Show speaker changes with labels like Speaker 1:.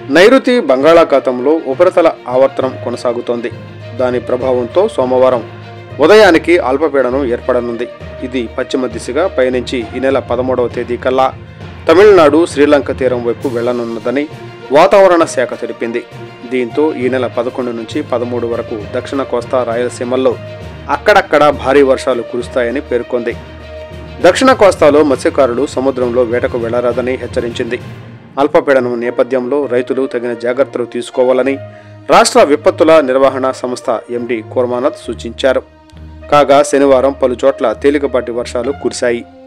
Speaker 1: నైరుతి బంగాళాఖాతంలో ఉపరితల ఆవర్తనం కొనసాగుతోంది దాని ప్రభావంతో సోమవారం ఉదయానికి అల్పపీడనం ఏర్పడనుంది ఇది పశ్చిమ దిశగా పయనించి ఈ నెల పదమూడవ తేదీ కల్లా తమిళనాడు శ్రీలంక తీరం వైపు వెళ్లనున్నదని వాతావరణ శాఖ తెలిపింది దీంతో ఈ నెల పదకొండు నుంచి పదమూడు వరకు దక్షిణ కోస్తా రాయలసీమల్లో అక్కడక్కడ భారీ వర్షాలు కురుస్తాయని పేర్కొంది దక్షిణ కోస్తాలో మత్స్యకారులు సముద్రంలో వేటకు వెళ్లరాదని హెచ్చరించింది అల్పపీడనం నేపథ్యంలో రైతులు తగిన జాగ్రత్తలు తీసుకోవాలని రాష్ట్ర విపత్తుల నిర్వహణ సంస్థ ఎండీ కోర్మానాథ్ సూచించారు కాగా శనివారం పలు చోట్ల తేలికపాటి వర్షాలు కురిశాయి